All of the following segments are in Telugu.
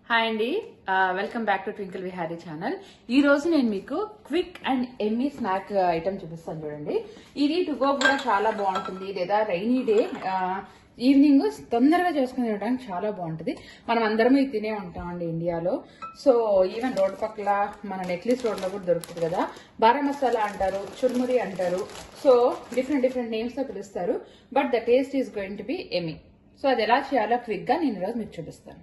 హాయ్ అండి welcome back to Twinkle Vihari channel ఈ రోజు నేను మీకు quick and yummy snack item చూపిస్తాను చూడండి ఇది టు గో కూడా చాలా బాగుంటుంది లేదా రైనీ డే ఈవినింగ్ తొందరగా చేసుకుని తినడానికి చాలా బాగుంటుంది మనం అందరం ఇది తినే ఉంటామండి ఇండియాలో సో ఈవెన్ రోడ్ పక్కల మన నెక్లెస్ రోడ్లో కూడా దొరుకుతుంది కదా బారా మసాలా అంటారు చుర్మురి అంటారు సో డిఫరెంట్ డిఫరెంట్ నేమ్స్తో పిలుస్తారు but the taste is going to be yummy so అది ఎలా చేయాలో క్విక్గా నేను ఈరోజు మీకు చూపిస్తాను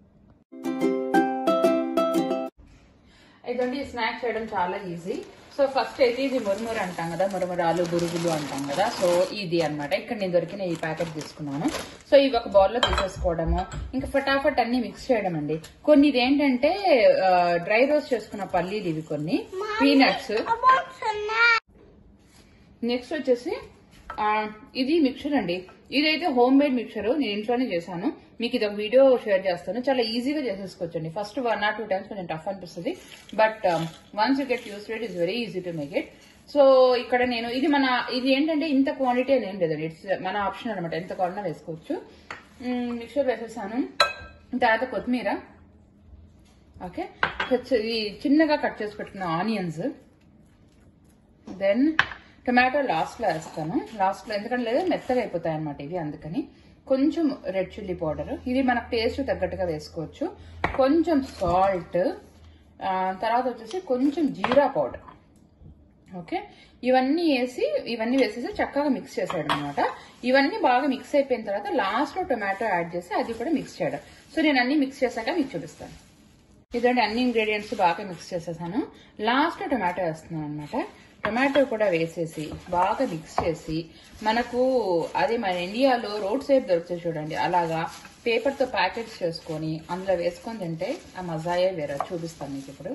ఇదండి స్నాక్స్ చేయడం చాలా ఈజీ సో ఫస్ట్ అయితే ఇది మురుమురు అంటాం కదా మురుమురాలు బురుగులు అంటాం కదా సో ఇది అన్నమాట ఇక్కడ నేను దొరికిన ఈ ప్యాకెట్ తీసుకున్నాను సో ఇవి ఒక బౌల్లో తీసేసుకోవడము ఇంకా ఫటాఫట్ అన్ని మిక్స్ చేయడం అండి కొన్ని ఇది ఏంటంటే డ్రై రోస్ట్ చేసుకున్న పల్లీలు ఇవి కొన్ని పీనట్స్ నెక్స్ట్ వచ్చేసి ఆ, ఇది మిక్చర్ అండి ఇదైతే హోమ్ మేడ్ మిక్చర్ నేను ఇంట్లోనే చేశాను మీకు ఇది ఒక వీడియో షేర్ చేస్తాను చాలా ఈజీగా చేసేసుకోవచ్చండి first one or two times కొంచెం టఫ్ అనిపిస్తుంది but once you get use it is very easy to make it so ఇక్కడ నేను ఇది మన ఇది ఏంటంటే ఇంత క్వాంటిటీ అని ఏం లేదండి ఇట్స్ మన ఆప్షన్ అనమాట ఎంత కావాలన్నా వేసుకోవచ్చు మిక్చర్ వేసేసాను తర్వాత కొత్తిమీర ఓకే ఇది చిన్నగా కట్ చేసి పెట్టుకున్న ఆనియన్స్ దెన్ టొమాటో లాస్ట్లో వేస్తాను లాస్ట్లో ఎందుకంటే లేదా మెత్తగా అయిపోతాయి అనమాట ఇవి అందుకని కొంచెం రెడ్ చిల్లీ పౌడర్ ఇది మనకు టేస్ట్ తగ్గట్టుగా వేసుకోవచ్చు కొంచెం సాల్ట్ తర్వాత వచ్చేసి కొంచెం జీరా పౌడర్ ఓకే ఇవన్నీ వేసి ఇవన్నీ వేసేసి చక్కగా మిక్స్ చేసాడు అనమాట ఇవన్నీ బాగా మిక్స్ అయిపోయిన తర్వాత లాస్ట్లో టొమాటో యాడ్ చేసి అది కూడా మిక్స్ చేయడం సో నేను అన్ని మిక్స్ చేశాక మీకు చూపిస్తాను ఇదండి అన్ని ఇంగ్రీడియంట్స్ బాగా మిక్స్ చేసేసాను లాస్ట్ టొమాటో వేస్తున్నాను అనమాట టొమాటో కూడా వేసేసి బాగా మిక్స్ చేసి మనకు అది మన ఇండియాలో రోడ్ సైడ్ దొరుకుతుంది చూడండి అలాగా పేపర్తో ప్యాకెట్స్ చేసుకొని అందులో వేసుకొని తింటే ఆ మజాయే వేరే చూపిస్తాను మీకు ఇప్పుడు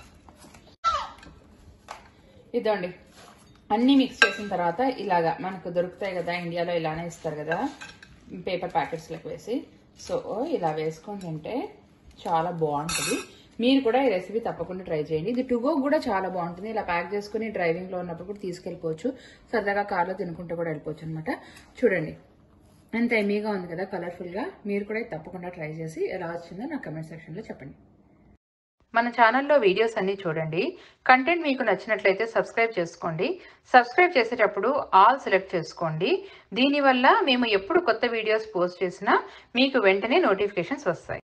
ఇదండి అన్ని మిక్స్ చేసిన తర్వాత ఇలాగా మనకు దొరుకుతాయి కదా ఇండియాలో ఇలానే ఇస్తారు కదా పేపర్ ప్యాకెట్స్లోకి వేసి సో ఇలా వేసుకొని తింటే చాలా బాగుంటుంది మీరు కూడా ఈ రెసిపీ తప్పకుండా ట్రై చేయండి ఇది టు గో కూడా చాలా బాగుంటుంది ఇలా ప్యాక్ చేసుకుని డ్రైవింగ్ లో ఉన్నప్పుడు కూడా తీసుకెళ్ళిపోవచ్చు సరదాగా కార్లో తినుకుంటూ కూడా వెళ్ళిపోవచ్చు అనమాట చూడండి ఎంత ఎమీగా ఉంది కదా కలర్ఫుల్ గా మీరు కూడా ఇది తప్పకుండా ట్రై చేసి ఎలా వచ్చిందో నా కమెంట్ సెక్షన్ లో చెప్పండి మన ఛానల్లో వీడియోస్ అన్ని చూడండి కంటెంట్ మీకు నచ్చినట్లయితే సబ్స్క్రైబ్ చేసుకోండి సబ్స్క్రైబ్ చేసేటప్పుడు ఆల్ సెలెక్ట్ చేసుకోండి దీనివల్ల మేము ఎప్పుడు కొత్త వీడియోస్ పోస్ట్ చేసినా మీకు వెంటనే నోటిఫికేషన్స్ వస్తాయి